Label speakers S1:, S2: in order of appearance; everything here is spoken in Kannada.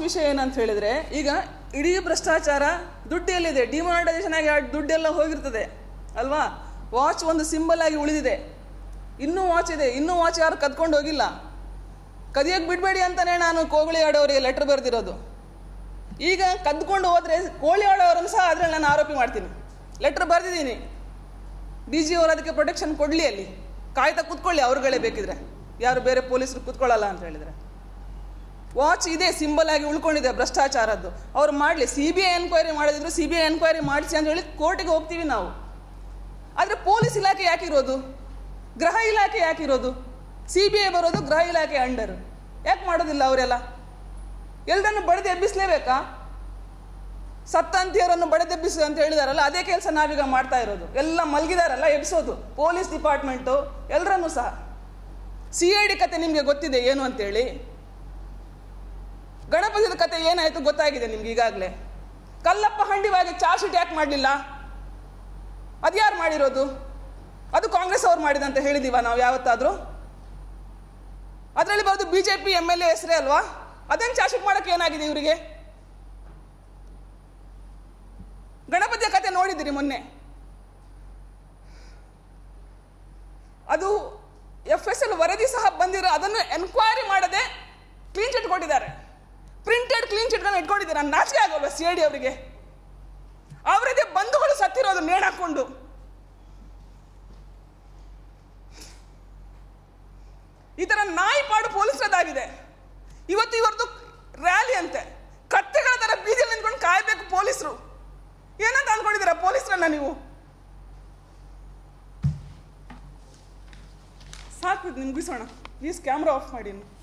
S1: ವಿಷಯ ಏನಂತ ಹೇಳಿದ್ರೆ ಈಗ ಇಡೀ ಭ್ರಷ್ಟಾಚಾರ ದುಡ್ಡು ಎಲ್ಲಿದೆ ಡಿಮಾನಿಟೈಸೇಷನ್ ಆಗಿ ಆ ದುಡ್ಡೆಲ್ಲ ಹೋಗಿರ್ತದೆ ಅಲ್ವಾ ವಾಚ್ ಒಂದು ಸಿಂಬಲ್ ಆಗಿ ಉಳಿದಿದೆ ಇನ್ನೂ ವಾಚ್ ಇದೆ ಇನ್ನೂ ವಾಚ್ ಯಾರು ಕದ್ಕೊಂಡು ಹೋಗಿಲ್ಲ ಕದಿಯಕ್ಕೆ ಬಿಡಬೇಡಿ ಅಂತಲೇ ನಾನು ಕೋಗಳಿ ಆಡೋರಿಗೆ ಲೆಟರ್ ಬರೆದಿರೋದು ಈಗ ಕದ್ಕೊಂಡು ಹೋದರೆ ಕೋಳಿ ಆಡೋರನ್ನು ಸಹ ಅದರಲ್ಲಿ ನಾನು ಆರೋಪಿ ಮಾಡ್ತೀನಿ ಲೆಟ್ರ್ ಬರೆದಿದ್ದೀನಿ ಡಿ ಜಿ ಅವರು ಅದಕ್ಕೆ ಪ್ರೊಟೆಕ್ಷನ್ ಕೊಡಲಿ ಅಲ್ಲಿ ಕಾಯ್ತಾ ಕೂತ್ಕೊಳ್ಳಿ ಅವ್ರುಗಳೇ ಬೇಕಿದ್ರೆ ಯಾರು ಬೇರೆ ಪೊಲೀಸರು ಕೂತ್ಕೊಳ್ಳಲ್ಲ ಅಂತ ಹೇಳಿದರೆ ವಾಚ್ ಇದೆ ಸಿಂಬಲ್ ಆಗಿ ಉಳ್ಕೊಂಡಿದೆ ಭ್ರಷ್ಟಾಚಾರದ್ದು ಅವ್ರು ಮಾಡಲಿ ಸಿ ಬಿ ಐ ಎನ್ಕ್ವೈರಿ ಮಾಡಿದ್ರು ಸಿ ಬಿ ಐ ಎನ್ಕ್ವೈರಿ ಮಾಡಿಸಿ ಅಂತ ಹೇಳಿ ಕೋರ್ಟಿಗೆ ಹೋಗ್ತೀವಿ ನಾವು ಆದರೆ ಪೊಲೀಸ್ ಇಲಾಖೆ ಯಾಕಿರೋದು ಗೃಹ ಇಲಾಖೆ ಯಾಕಿರೋದು ಸಿ ಬಿ ಐ ಬರೋದು ಗೃಹ ಇಲಾಖೆ ಅಂಡರ್ ಯಾಕೆ ಮಾಡೋದಿಲ್ಲ ಅವರೆಲ್ಲ ಎಲ್ಲರನ್ನು ಬಡಿದು ಎಬ್ಬಿಸ್ಲೇಬೇಕಾ ಸತ್ತಂತಿಯವರನ್ನು ಬಡಿದೆಬ್ಬಿಸು ಅಂತ ಹೇಳಿದಾರಲ್ಲ ಅದೇ ಕೆಲಸ ನಾವೀಗ ಮಾಡ್ತಾ ಇರೋದು ಎಲ್ಲ ಮಲಗಿದಾರಲ್ಲ ಎಬ್ಬಿಸೋದು ಪೊಲೀಸ್ ಡಿಪಾರ್ಟ್ಮೆಂಟು ಎಲ್ಲರನ್ನೂ ಸಹ ಸಿ ಐ ಡಿ ಕತೆ ನಿಮಗೆ ಗೊತ್ತಿದೆ ಏನು ಅಂತೇಳಿ ಗಣಪತಿದ ಕತೆ ಏನಾಯಿತು ಗೊತ್ತಾಗಿದೆ ನಿಮ್ಗೆ ಈಗಾಗಲೇ ಕಲ್ಲಪ್ಪ ಹಂಡಿವಾಗಿ ಚಾರ್ಜ್ ಶೀಟ್ ಯಾಕೆ ಮಾಡಲಿಲ್ಲ ಅದು ಯಾರು ಮಾಡಿರೋದು ಅದು ಕಾಂಗ್ರೆಸ್ ಅವ್ರು ಮಾಡಿದಂತ ಹೇಳಿದೀವ ನಾವು ಯಾವತ್ತಾದರೂ ಅದರಲ್ಲಿ ಬರೋದು B J P M L A ಹೆಸರೇ ಅಲ್ವಾ ಅದೇನು ಚಾರ್ಜ್ ಶೀಟ್ ಮಾಡೋಕ್ಕೆ ಏನಾಗಿದೆ ಇವರಿಗೆ ಗಣಪತಿಯ ಕತೆ ನೋಡಿದ್ದೀರಿ ಮೊನ್ನೆ ಅದು ಎಫ್ ಎಸ್ ಎಲ್ ವರದಿ ಸಹ ಬಂದಿರೋ ಅದನ್ನು ಎನ್ಕ್ವೈರಿ ಮಾಡದೆ ಕ್ಲೀನ್ ಚಿಟ್ ಕೊಟ್ಟಿದ್ದಾರೆ ಪ್ರಿಂಟೆಡ್ ಕ್ಲೀನ್ ಚಿಟ್ಗಳನ್ನ ಇಟ್ಕೊಂಡಿದ್ದಾರೆ ನಾನು ನಾಚಿಕೆ ಆಗೋಲ್ವ ಸಿ ಐ ಡಿ ಅವರಿಗೆ ಅವರದೇ ಬಂಧುಗಳು ಸತ್ತಿರೋದು ನೇಣು ಹಾಕೊಂಡು ಈ ಥರ ನಾಯಿ ಪಾಡು ಪೊಲೀಸರದಾಗಿದೆ ಇವತ್ತು ಇವರದು ರ್ಯಾಲಿ ಅಂತೆ ಕತ್ತೆಗಳ ಥರ ಬೀದಿಯಲ್ಲಿ ನಿಂತ್ಕೊಂಡು ಕಾಯಬೇಕು ಪೊಲೀಸರು ಏನಂತ ಅಂದ್ಕೊಂಡಿದ್ದೀರಾ ಪೊಲೀಸರನ್ನ ನೀವು ಸಾಕು ನಿಮ್ಗೆ ಮುಗಿಸೋಣ ಪ್ಲೀಸ್ ಕ್ಯಾಮ್ರಾ ಆಫ್ ಮಾಡಿ ಇನ್ನು.